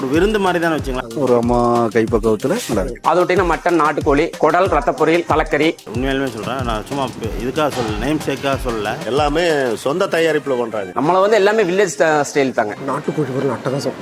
விருந்து மாதிரி தானே வச்சுக்கலாம் ஒரு அம்மா கைப்பக்குவத்தில் நல்லா இருக்கு அது விட்டீங்கன்னா மட்டன் நாட்டுக்கோழி குடல் ரத்த பொரியல் தலைக்கறி உண்மையாலுமே சொல்கிறேன் நான் சும்மா இப்ப இதுக்காக சொல்லல நேம் சேக்காக சொல்லல எல்லாமே சொந்த தயாரிப்புல பண்றாங்க நம்மள வந்து எல்லாமே வில்லேஜ் ஸ்டைல் தாங்க நாட்டுக்கோழி ஒரு அட்டகாசம்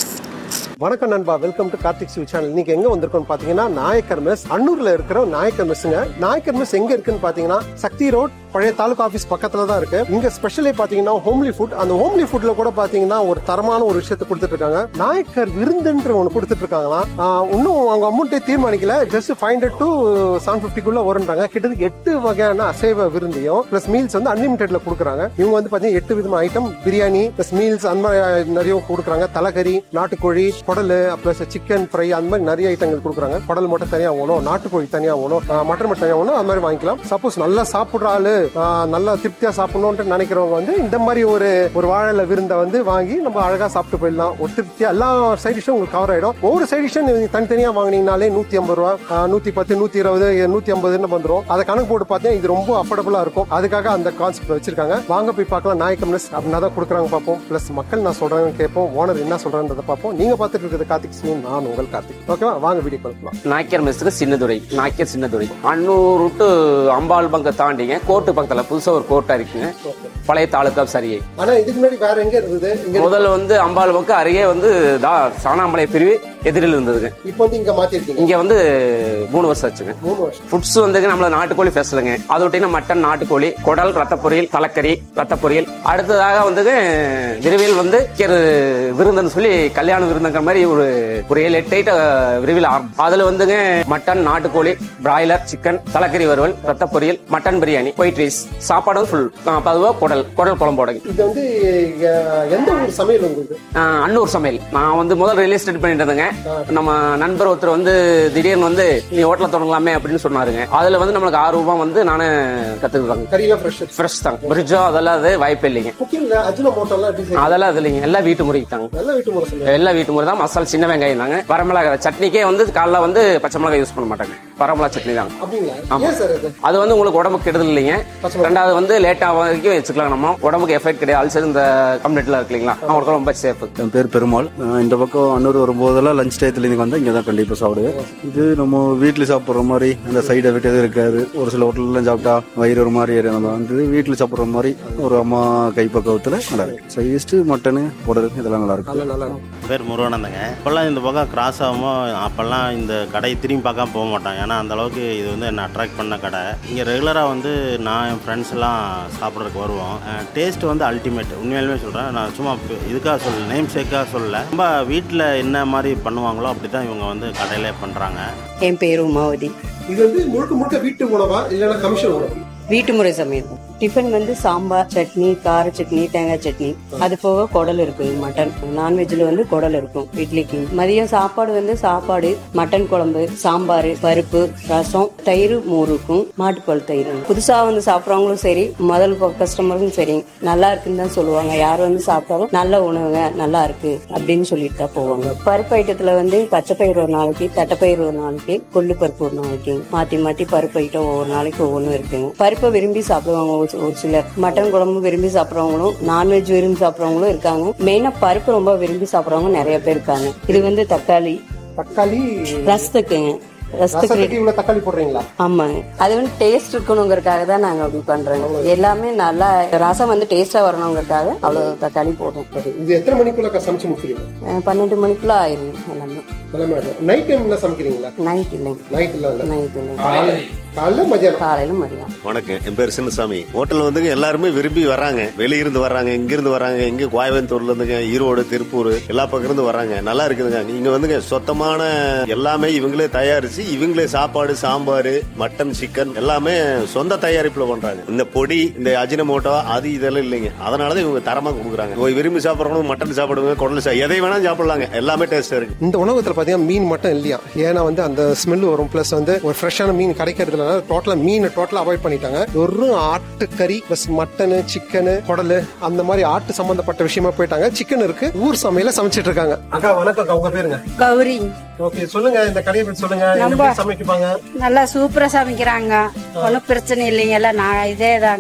வணக்கம் நண்பா welcome to Karthik Shiv channel இன்னைக்கு எங்க வந்திருக்கோம் பாத்தீங்கன்னா நாயக்கர் மெஸ் அன்னூர்ல இருக்கிற நாயக்கர் மெஸ்ஸுங்க நாயக்கர் மெஸ் எங்க இருக்குன்னு பாத்தீங்கன்னா சக்தி ரோட் பழைய தாலுகா ஆபீஸ் பக்கத்துல தான் இருக்கு இங்க ஸ்பெஷலி பாத்தீங்கன்னா ஹோம்லி ஃபுட் அந்த ஹோம்லி ஃபுட்ல கூட பாத்தீங்கன்னா ஒரு தரமான ஒரு விஷயத்தை கொடுத்துட்டு இருக்காங்க நாயக்கர் விருந்துன்ற ஒன்று கொடுத்துட்டு இருக்காங்களாம் ஆஹ் இன்னும் அவங்க அமௌண்ட்டே தீர்மானிக்கல just five hundred to seven ஃபிஃப்டிக்குள்ள வரும்ன்றாங்க கிட்டத்தட்ட எட்டு வகையான அசைவ விருந்தையும் பிளஸ் மீல்ஸ் வந்து அன்லிமிட்டெட்ல கொடுக்குறாங்க இவங்க வந்து பாத்தீங்கன்னா எட்டு விதமான ஐட்டம் பிரியாணி பிளஸ் மீல்ஸ் அந்த மாதிரி நிறைய கொடுக்குறாங்க தலைக்கறி நாட்டுக்கோழி குடல் பிளஸ் சிக்கன் ஃப்ரை அந்த மாதிரி நிறைய ஐட்டங்கள் கொடுக்குறாங்க குடல் மட்டும் தனியா வேணும் நாட்டுக்கோழி தனியா வேணும் ஆஹ் மட்டன் மட்டும் தனியா வேணும் அது மாதிரி வாங்கிக்கலாம் சப்போஸ் நல்லா சாப்பிடுற ஆளு ஆஹ் நல்லா திருப்தியா சாப்பிடணும்னு நினைக்கிறவங்க வந்து இந்த மாதிரி ஒரு ஒரு வாழை விருந்தை வந்து வாங்கி நம்ம அழகா சாப்பிட்டு போயிடலாம் ஒரு திருப்தியா எல்லா சைட் டிஷ்ஷும் உங்களுக்கு கவர் ஆயிடும் ஒவ்வொரு சைட் டிஷ்ஷும் நீங்க தனித்தனியா வாங்கினீங்கனாலே நூத்தி ஐம்பது ரூபா ஆஹ் நூத்தி பத்து நூத்தி இருபது நூத்தி ஐம்பதுன்னு வந்துடும் அதை கணக்கு போட்டு பார்த்தீங்கன்னா இது ரொம்ப அஃபோர்டபுளா இருக்கும் அதுக்காக அந்த கான்செப்ட் வச்சிருக்காங்க வாங்க போய் பார்க்கலாம் நாயக்கம்னஸ் அப்படின்னா தான் கொடுக்குறாங்க பார்ப்போம் பிளஸ் மக்கள் நான் சொல்றேன்னு கேட்போம் ஓனர் என்ன சொல்றேன்றதை பார்ப்போம் நீங்க பார்த்துட்டு இருக்கிறது கார்த்திக் சிங் நான் உங்கள் கார்த்திக் ஓகேவா வாங்க வீடியோ பார்க்கலாம் நாய்க்கர் மெஸ்ஸுக்கு சின்னதுரை நாய்க்கர் சின்னதுரை அன்னூர் டு அம்பாள் பங்க தாண்டிங்க கோர்ட்டு பக்கத்துல புதுசா ஒரு கோர்ட்டா இருக்குங்க பழைய தாலுக்கா சரியை ஆனா இதுக்கு முன்னாடி வேற எங்க இருந்தது இங்க முதல்ல வந்து அம்பாள் பங்கு அருகே வந்து தா சாணாமலை பிரிவு எதிரில் இருந்ததுங்க இப்போ வந்து இங்க மாத்திருக்கீங்க இங்க வந்து மூணு வருஷம் ஆச்சுங்க மூணு வருஷம் ஃபுட்ஸ் வந்துங்க நம்மள நாட்டுக்கோழி ஸ்பெஷலுங்க அது விட்டீங்கன்னா மட்டன் நாட்டுக்கோழி குடல் ரத்த பொரியல் தலைக்கறி ரத்த பொரியல் அடுத்ததாக வந்துங்க விரைவில் வந்து ஒரு விருந்துன்னு சொல்லி கல்யாண விருந்துங்கிற மாதிரி ஒரு ஒரு ஏழு எட்டு ஐட்ட விரைவில் ஆரம்பம் அதுல வந்துங்க மட்டன் நாட்டுக்கோழி பிராய்லர் சிக்கன் தலைக்கறி வறுவல் ரத்த பொரியல் மட்டன் பிரியாணி ஒயிட் ரைஸ் சாப்பாடும் ஃபுல் பதுவா குடல் குடல் குழம்போடங்க இது வந்து அஹ், எந்த ஊர் சமையல் உங்களுக்கு ஆஹ் அன்னூர் சமையல் நான் வந்து முதல் ரியல் எஸ்டேட் பண்ணிட்டு இருந்தேங்க நம்ம நண்பர் ஒருத்தர் வந்து திடீர்னு வந்து நீ ஹோட்டல தொடங்கலாமே அப்படின்னு சொன்னாருங்க அதுல வந்து நம்மளுக்கு ஆர்வமா வந்து நானே கத்துக்கிட்டாங்க கறியெல்லாம் ஃப்ரெஷ் ஃப்ரெஷ் தான் பிரிட்ஜோ அதெல்லாம் அது வாய்ப்பே இல்லைங்க குக்கிங்ல அஜினோ மோட்டோலாம் எப்படி செய்யணும் அதெல்லாம் அது இல்லைங்க எல்லாம் வீட்டு முறைக்கு தாங்க நல்லா வீட்டு முறை சொல்லுங்க எல்லாம் வீட்டு முறை தான் மசாலா சின்ன வெங்காயம் தாங்க வரமிளகாய் சட்னிக்கே வந்து காலைல வந்து பச்சை மிளகாய் யூஸ் பண்ண மாட்டாங்க வரமிளகா சட்னி தாங்க அப்படிங்களா ஏன் சார் இது அது வந்து உங்களுக்கு உடம்புக்கு கெடுதல் இல்லைங்க ரெண்டாவது வந்து லேட் ஆக வரைக்கும் வச்சுக்கலாம் நம்ம உடம்புக்கு எஃபெக்ட் கிடையாது அல்சர் இந்த கம்ப்ளீட்ல இருக்கு இல்லைங்களா அவங்களுக்கு ரொம்ப சேஃப் என் பேர் பெருமாள் நான் இந்த பக்கம் அன்னூர் வரும்போதெல்லாம் லஞ்ச் டயத்துல இங்கே வந்தால் இங்கே தான் கண்டிப்பாக சாப்பிடுவேன் இது நம்ம வீட்டில் சாப்பிட்ற மாதிரி அந்த சைடை விட்டு எதுவும் இருக்காது ஒரு சில ஹோட்டல்லாம் சாப்பிட்டா வயிறு ஒரு மாதிரி ஏறும். நம்ம வந்து வீட்டில் சாப்பிட்ற மாதிரி ஒரு அம்மா கைப்பக்குவத்தில் நல்லா இருக்கு சைஸ்ட்டு மட்டனு குடல் இதெல்லாம் நல்லா இருக்கு நல்லா நல்லா இருக்கும் பேர் முருகானந்தங்க இப்போல்லாம் இந்த பக்கம் கிராஸ் ஆகாமோ அப்போல்லாம் இந்த கடை திரும்பி பார்க்காம போக மாட்டாங்க ஏன்னா அந்த அளவுக்கு இது வந்து என்ன அட்ராக்ட் பண்ண கடை இங்கே ரெகுலராக வந்து நான் என் ஃப்ரெண்ட்ஸ் எல்லாம் சாப்பிட்றதுக்கு வருவோம் டேஸ்ட் வந்து அல்டிமேட் உண்மையாலுமே சொல்கிறேன் நான் சும்மா இப்ப இதுக்காக சொல்லல நேம் சேக்காக சொல்லல ரொம்ப வீட்டில் என்ன மாதிரி பண்ணுவாங்களோ அப்படி தான் இவங்க வந்து கடையிலே பண்ணுறாங்க என் பேரு உமாவதி இது வந்து முழுக்க முழுக்க வீட்டு உணவா இல்லைன்னா கமிஷன் உணவு வீட்டு முறை சமையல் டிஃபன் வந்து சாம்பார் சட்னி கார சட்னி தேங்காய் சட்னி அது போக குடல் இருக்கு மட்டன் நான்வெஜ்ல வந்து குடல் இருக்கும் இட்லிக்கு மதியம் சாப்பாடு வந்து சாப்பாடு மட்டன் குழம்பு சாம்பார் பருப்பு ரசம் தயிர் மோர் இருக்கும் மாட்டுப்பால் தயிர் புதுசா வந்து சாப்பிட்றவங்களும் சரி முதல் கஸ்டமரும் சரி நல்லா இருக்குன்னு தான் சொல்லுவாங்க யார் வந்து சாப்பிட்டாலும் நல்ல உணவுங்க நல்லா இருக்கு அப்படின்னு சொல்லிட்டு தான் போவாங்க பருப்பு ஐட்டத்துல வந்து பச்சை பயிர் ஒரு நாளைக்கு தட்டைப்பயிர் ஒரு நாளைக்கு கொள்ளு பருப்பு ஒரு நாளைக்கு மாத்தி மாத்தி பருப்பு ஐட்டம் ஒவ்வொரு நாளைக்கு ஒவ்வொன்றும் இருக்குங்க பருப்பை விரும்பி சாப்பிடுவாங்க ஒரு சி- ஒரு சிலர் மட்டன் குழம்பு விரும்பி சாப்பிடுறவங்களும் நான்வெஜ் விரும்பி சாப்பிடுறவங்களும் இருக்காங்க மெயினா பருப்பு ரொம்ப விரும்பி சாப்பிடுறவங்க நிறைய பேர் இருக்காங்க இது வந்து தக்காளி தக்காளி ரசத்துக்குங்க ரசத்துக்கு ரசத்துக்கு இவ்வளவு தக்காளி போடுறீங்களா ஆமாங்க அது வந்து டேஸ்ட் இருக்கணுங்கிறதுக்காக தான் நாங்க அப்படி பண்றோங்க எல்லாமே நல்லா ரசம் வந்து டேஸ்டா வரணுங்கிறதுக்காக அவ்வளவு தக்காளி போடுறோம் இது எத்தனை மணிக்குள்ள சமைச்சு முடிக்கிறீங்க அஹ் பன்னெண்டு மணிக்குள்ள ஆயிரும் எல்லாமே எல்லாமே நைட் டைம்ல சமைக்கிறீங்களா நைட் இல்லைங்க நைட் இல்ல இல்ல நைட் இல்லைங்க காலை காலைல மதியானம் காலையில மதியம் வணக்கம் என் பேர் சின்னசாமி ஹோட்டல் வந்துங்க எல்லாருமே விரும்பி வர்றாங்க வெளியிருந்து வர்றாங்க இங்கிருந்து வர்றாங்க இங்க கோயம்புத்தூர்ல இருந்துங்க ஈரோடு திருப்பூர் எல்லா பக்கம் இருந்து வர்றாங்க நல்லா இருக்குதுங்க நீங்க வந்துங்க சுத்தமான எல்லாமே இவங்களே தயாரிச்சு இவங்களே சாப்பாடு சாம்பார் மட்டன் சிக்கன் எல்லாமே சொந்த தயாரிப்புல பண்றாங்க இந்த பொடி இந்த அஜினமோட்டோ அது இதெல்லாம் இல்லைங்க அதனாலதான் இவங்க தரமா கொடுக்குறாங்க போய் விரும்பி சாப்பிட்றவங்க மட்டன் சாப்பிடுவாங்க குடல் சா- எதை வேணாலும் சாப்பிடலாங்க எல்லாமே டேஸ்டா இருக்கு இந்த உணவகத்துல பாத்தீங்கன்னா மீன் மட்டும் இல்லையா ஏன்னா வந்து அந்த ஸ்மெல் வரும் பிளஸ் வந்து ஒரு ஃப்ரெஷ்ஷான மீன் கிடைக்கிறதுல டோட்டலா மீன் டோட்டலா அவாய்ட் பண்ணிட்டாங்க வெறும் ஆட்டுக்கறி பிளஸ் மட்டனு சிக்கனு குடலு அந்த மாதிரி ஆட்டு சம்பந்தப்பட்ட விஷயமா போயிட்டாங்க சிக்கன் இருக்கு ஊர் சமையல சமைச்சிட்டு இருக்காங்க அக்கா வணக்கம் அக்கா, உங்க பேருங்க கௌரி ஓகே சொல்லுங்க இந்த கடையை பத்தி சொல்லுங்க நம்ம- எப்படி சமைப்பாங்க நல்லா சூப்பரா சமைக்கிறாங்க ஒன்றும் பிரச்சனை இல்லைங்க எல்லாம் நான் இதே தாங்க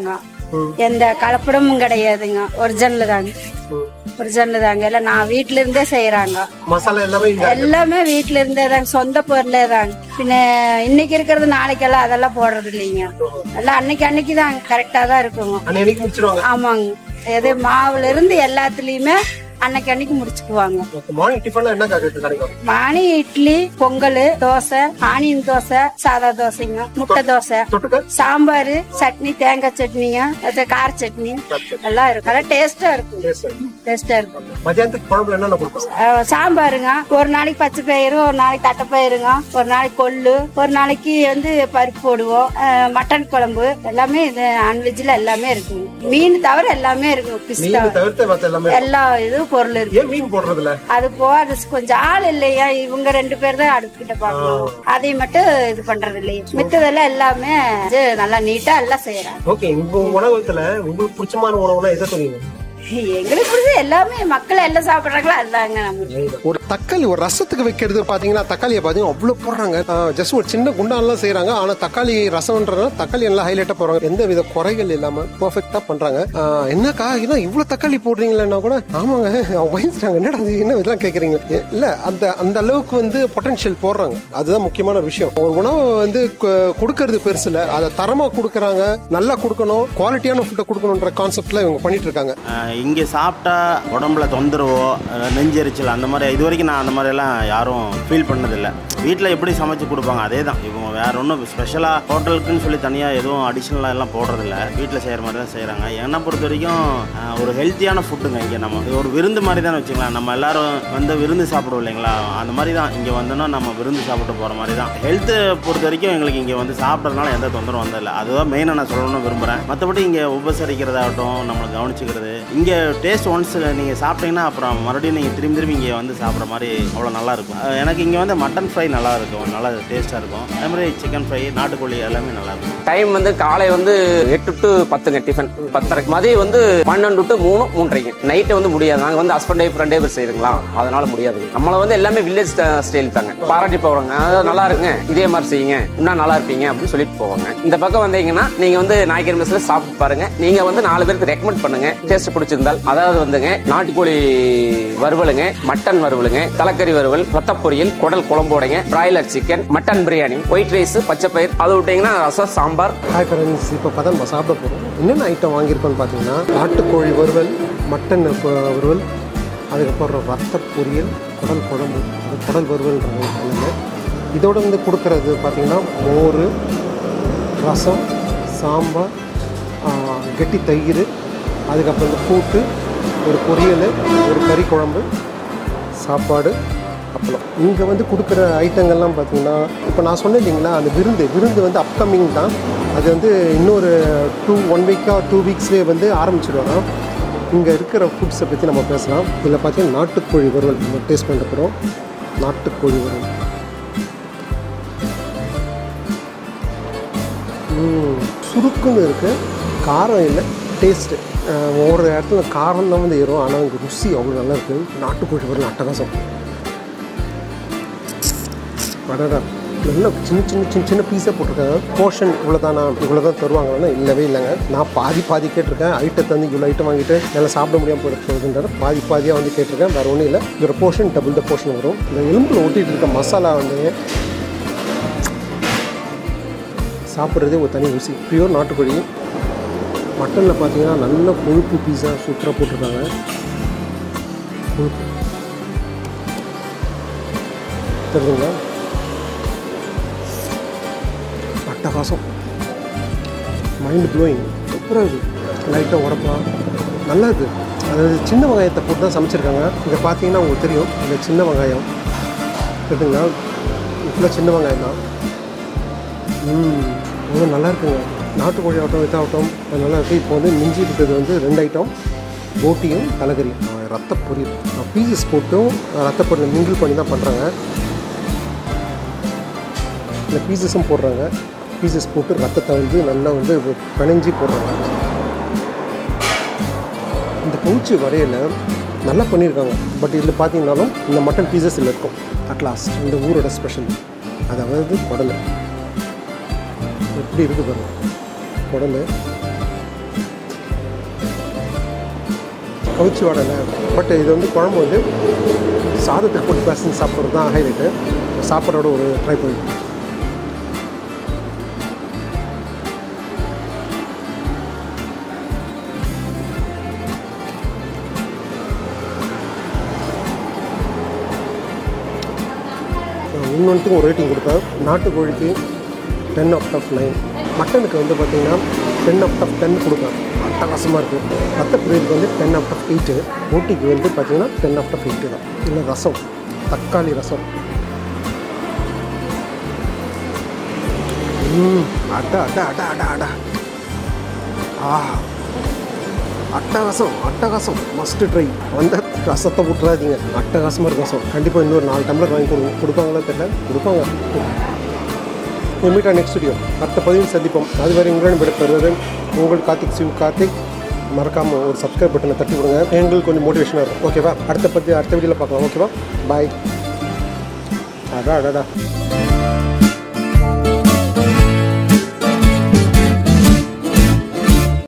எந்த கலப்படமும் கிடையாதுங்க ஒரிஜினல் தாங்க ஒரிஜினல் தாங்க எல்லாம் நான் வீட்ல இருந்தே செய்யறாங்க மசாலா எல்லாமே இங்க எல்லாமே வீட்ல இருந்தே தாங்க சொந்த பொருளே தாங்க பின்ன இன்னைக்கு இருக்கிறது நாளைக்கெல்லாம் அதெல்லாம் போடுறது இல்லைங்க எல்லாம் அன்னைக்கு அன்னைக்கு தாங்க கரெக்டா தான் இருக்குங்க அன்னைக்கு முடிச்சிருவாங்க ஆமாங்க எது மாவுல இருந்து எல்லாத்துலயுமே அன்னைக்கு அன்னைக்கு முடிச்சுக்குவாங்க மார்னிங் டிஃபன்ல என்ன காய்கறி கிடைக்கும் மானி இட்லி பொங்கல் தோசை ஆனியன் தோசை சாதா தோசைங்க முட்டை தோசை தொட்டுக்க சாம்பார் சட்னி தேங்காய் சட்னிங்க அது கார சட்னி எல்லாம் இருக்கும் நல்லா டேஸ்டா இருக்கும் டேஸ்டா இருக்கும் மத்தியானத்துக்கு குழம்புல என்னென்ன கொடுப்போம் அஹ் சாம்பாருங்க ஒரு நாளைக்கு பச்சை பயிறு ஒரு நாளைக்கு தட்டைப்பயிருங்க ஒரு நாளைக்கு கொள்ளு ஒரு நாளைக்கு வந்து பருப்பு போடுவோம் அஹ் மட்டன் குழம்பு எல்லாமே இது நான்வெஜ்ல எல்லாமே இருக்குங்க மீன் தவிர எல்லாமே இருக்கும் பிஸ்தா மீன் தவிர்த்து மத்த எல்லாமே எல்லா இதுவும் பொருள் இருக்கு ஏன் மீன் போடுறதுல அது போக அது கொஞ்சம் ஆள் இல்லையா இவங்க ரெண்டு பேர் தான் அடுப்புகிட்ட பார்க்கணும் அதை மட்டும் இது பண்றது இல்லையா மித்ததெல்லாம் எல்லாமே இது நல்லா நீட்டா எல்லாம் செய்யறாங்க ஓகே உங்க உணவகத்துல உங்களுக்கு பிடிச்சமான உணவுனா எதை சொல்லுவீங்க எங்களுக்கு பிடிச்ச எல்லாமே மக்கள் எல்லாம் சாப்பிடுறாங்களோ அதுதாங்க நம்ம ஒரு தக்காளி ஒரு ரசத்துக்கு வைக்கிறது பாத்தீங்கன்னா தக்காளியை பாத்தீங்கன்னா அவ்வளவு போடுறாங்க ஜஸ்ட் ஒரு சின்ன குண்டான்லாம் செய்யறாங்க ஆனா தக்காளி ரசம்ன்றதுனால தக்காளி நல்லா ஹைலைட்டா போடுறாங்க எந்த வித குறைகள் இல்லாம பெர்ஃபெக்ட்டா பண்றாங்க ஆஹ் என்னக்கா என்ன இவ்வளவு தக்காளி போடுறீங்களா கூட ஆமாங்க அவங்க வயசுறாங்க என்னடா இது என்ன இதெல்லாம் கேக்குறீங்க எ- இல்ல அந்த அந்த அளவுக்கு வந்து பொட்டன்ஷியல் போடுறாங்க அதுதான் முக்கியமான ஒரு விஷயம் ஒரு உணவு வந்து கு- கொடுக்கறது பெருசு இல்ல அதை தரமா கொடுக்கறாங்க நல்லா கொடுக்கணும் குவாலிட்டியான ஃபுட்டை கொடுக்கணுன்ற கான்செப்ட்ல இவங்க பண்ணிட்டு இருக்காங்க ஆஹ் இங்கே சாப்பிட்டா உடம்புல தொந்தரவோ அஹ் நெஞ்செரிச்சல் அந்த மாதிரி இது வரைக்கும் நான் அந்த மாதிரியெல்லாம் யாரும் ஃபீல் பண்ணதில்லை வீட்டில் எப்படி சமைச்சு கொடுப்பாங்க அதே தான் இவங்க வேற ஒன்றும் ஸ்பெஷலாக ஹோட்டலுக்குன்னு சொல்லி தனியாக எதுவும் அடிஷ்னலாக எல்லாம் போடுறதில்ல வீட்டில் செய்கிற மாதிரி தான் செய்கிறாங்க என்னை பொறுத்த வரைக்கும் ஆஹ் ஒரு ஹெல்த்தியான ஃபுட்டுங்க இங்கே நம்ம இது ஒரு விருந்து மாதிரி தான் வச்சுக்கலாம் நம்ம எல்லாரும் வந்து விருந்து சாப்பிடுவோம் இல்லைங்களா அந்த மாதிரி தான் இங்கே வந்தோன்னா நம்ம விருந்து சாப்பிட்டு போகிற மாதிரி தான் ஹெல்த்தை பொறுத்த வரைக்கும் எங்களுக்கு இங்கே வந்து சாப்பிட்றதுனால எந்த தொந்தரவும் வந்ததில்லை அதுதான் மெயினாக நான் சொல்லணும்னு விரும்புகிறேன் மற்றபடி இங்கே உபசரிக்கிறதாகட்டும் நம்மளை கவனிச்சுக்கிறது இங்கே டேஸ்ட் ஒன்ஸ் நீங்கள் சாப்பிட்டீங்கன்னா அப்புறம் மறுபடியும் நீங்கள் திரும்பி திரும்பி இங்கே வந்து சாப்பிட்ற மாதிரி அவ்வளோ நல்லா இருக்கும் அஹ் எனக்கு இங்கே வந்து மட்டன் ஃப்ரை நல்லா இருக்கும் நல்லா டேஸ்ட்டாக இருக்கும் அதே மாதிரி சிக்கன் ஃப்ரை நாட்டுக்கோழி எல்லாமே நல்லா இருக்கும் டைம் வந்து காலை வந்து எட்டு டு பத்துங்க டிஃபன் பத்தரைக்கு மதியம் வந்து பன்னெண்டு டு மூணு மூன்றரைக்கு நைட்டு வந்து முடியாது நாங்கள் வந்து ஹஸ்பண்ட் ஒய்ஃப் ரெண்டே பேர் செய்யுங்களா அதனால முடியாது நம்மளை வந்து எல்லாமே வில்லேஜ் ஸ்டைல் தாங்க பாராட்டி போவாங்க அதாவது நல்லா இருக்குங்க இதே மாதிரி செய்யுங்க இன்னும் நல்லா இருப்பீங்க அப்படின்னு சொல்லிட்டு போவாங்க இந்த பக்கம் வந்தீங்கன்னா நீங்க வந்து ஞாயிறு மெஸ்ல சாப்பிட்டு பாருங்க நீங்க வந்து நாலு பேருக்கு ரெக்கமெண்ட் பண்ணுங்க டேஸ்ட் பிடிச்சிருந்தால் அதாவது வந்துங்க நாட்டுக்கோழி வறுவலுங்க மட்டன் வறுவலுங்க தலைக்கறி வறுவல் ரத்த பொரியல் குடல் குழம்போடைங்க broiler chicken mutton biryani white rice பச்சை பயிர் அது விட்டீங்கன்னா ரசம் சாம்பார் ஹாய் ஃப்ரெண்ட்ஸ் இப்போ பார்த்தா நம்ம சாப்பிட போகிறோம் என்னென்ன ஐட்டம் வாங்கியிருக்கோம்னு பார்த்தீங்கன்னா நாட்டுக்கோழி வறுவல் மட்டன் ப- வறுவல் அதுக்கப்புறம் ரத்த பொரியல் குடல் குழம்பு அது குடல் வறுவல்ன்றாங்க எல்லாமே இதோட வந்து கொடுக்கறது பார்த்தீங்கன்னா மோர் ரசம் சாம்பார் ஆ, கெட்டி தயிர் அதுக்கப்புறம் இந்த கூட்டு ஒரு பொரியல் ஒரு கறி குழம்பு சாப்பாடு அப்பளம் இங்கே வந்து கொடுக்குற ஐட்டங்கள்லாம் பார்த்தீங்கன்னா இப்போ நான் சொன்னேன் இல்லைங்களா அந்த விருந்து விருந்து வந்து அப்கமிங் தான் அது வந்து இன்னொரு டூ ஒன் வீக்காக டூ வீக்ஸ்லேயே வந்து ஆரம்பிச்சிடுவாங்க இங்கே இருக்கிற ஃபுட்ஸை பற்றி நம்ம பேசலாம் இதில் பார்த்தீங்கன்னா நாட்டுக்கோழி வறுவல் நம்ம டேஸ்ட் பண்ண போகிறோம் நாட்டுக்கோழி வறுவல் ம், சுருக்குன்னு இருக்குது காரம் இல்லை டேஸ்ட்டு ஒவ்வொரு இடத்துல காரம் தான் வந்து ஏறும் ஆனால் இங்கே ருசி அவ்வளோ நல்லா இருக்குது நாட்டுக்கோழி வறுவல் அட்டகாசம் அடடா நல்ல சின்ன சின்ன சின்ன சின்ன பீஸாக போட்டிருக்காங்க போர்ஷன் இவ்வளோ தானா இவ்வளோ தான் தருவாங்கன்னா இல்லவே இல்லைங்க நான் பாதி பாதி கேட்டிருக்கேன் ஐட்டத்தை வந்து இவ்வளோ ஐட்டம் வாங்கிட்டு நல்லா சாப்பிட முடியாமல் போயிட போகுதுன்ற பாதி பாதியாக வந்து கேட்டிருக்கேன் வேறு ஒன்றும் இல்லை இதோட போர்ஷன் டபுள் த போர்ஷன் வரும் இந்த எலும்பில் ஒட்டிகிட்டு இருக்க மசாலா வந்து சாப்பிட்றதே ஒரு தனி ருசி பியூர் நாட்டுக்கோழி மட்டனில் பார்த்தீங்கன்னா நல்ல கொழுப்பு பீஸா சூப்பராக போட்டிருக்காங்க கொழுப்பு தெரியுதுங்களா அட்டகாசம் மைண்ட் ப்ளோயிங் சூப்பராக இருக்குது லைட்டாக உரப்பா நல்லா இருக்குது அதாவது சின்ன வெங்காயத்தை போட்டு தான் சமைச்சிருக்காங்க இங்கே பார்த்தீங்கன்னா உங்களுக்கு தெரியும் இந்த சின்ன வெங்காயம் தெரியுதுங்களா ஃபுல்லாக சின்ன வெங்காயம் தான் ம் ரொம்ப நல்லா இருக்குங்க நாட்டுக்கோழி ஆகட்டும் இதாகட்டும் அது நல்லா இருக்குது இப்போ வந்து மிஞ்சி இருக்கிறது வந்து ரெண்டு ஐட்டம் போட்டியும் தலைகறி ரத்த பொரியல் பீசஸ் போட்டும் ரத்த பொரியல் மிங்கிள் பண்ணி தான் பண்ணுறாங்க இந்த பீசஸும் போடுறாங்க பீசஸ் போட்டு ரத்தத்தை வந்து நல்லா வந்து பிணைஞ்சி போடுறாங்க இந்த பவுச்சு வரையில் நல்லா பண்ணியிருக்காங்க பட் இதில் பார்த்தீங்கன்னாலும் இந்த மட்டன் பீசஸ் இதில் இருக்கும் அட்லாஸ்ட் இந்த ஊரோட ஸ்பெஷல் அதாவது குடலை எப்படி இருக்கு பாருங்க குடல் கவுச்சி வாடலை பட் இது வந்து குழம்பு வந்து சாதத்துக்கு போட்டு பேசஞ்சு சாப்பிட்றது தான் ஹைலைட்டு சாப்பாடோட ஒரு ட்ரை பண்ணி இன்னொன்றுக்கும் ஒரு ரேட்டிங் கொடுப்பேன் நாட்டுக்கோழிக்கு டென் ஆஃப் ஆஃப் நைன் மட்டனுக்கு வந்து பார்த்தீங்கன்னா டென் ஆஃப் ஆஃப் டென் கொடுப்பேன் அட்டகாசமாக இருக்கும் மற்ற பிரிவுக்கு வந்து டென் ஆஃப் ஆஃப் எயிட்டு ஊட்டிக்கு வந்து பார்த்தீங்கன்னா டென் ஆஃப் ஆஃப் எயிட்டு தான் இல்லை ரசம் தக்காளி ரசம் ம் அட அட அட அட அட ஆ அட்டகாசம் அட்டகாசம் மஸ்ட் ட்ரை வந்த ரசத்தை விட்டுறாதீங்க அட்டகாசமாக இருக்கும் ரசம் கண்டிப்பாக இன்னொரு நாலு டம்ளர் வாங்கி கொடுங்க கொடுப்பாங்களா தெரியல கொடுப்பாங்க மீட்டா நெக்ஸ்ட் ஸ்டுடியோ அடுத்த பதிவில் சந்திப்போம் அதுவரை உங்களுடன் விடைபெறுவது உங்கள் கார்த்திக் சிவ் கார்த்திக் மறக்காமல் ஒரு சப்ஸ்கிரைப் பட்டனை தட்டி விடுங்க எங்களுக்கு கொஞ்சம் மோட்டிவேஷனாக இருக்கும் ஓகேவா அடுத்த பற்றி அடுத்த வீடியோவில் பார்க்கலாம் ஓகேவா பாய் அடா அடடா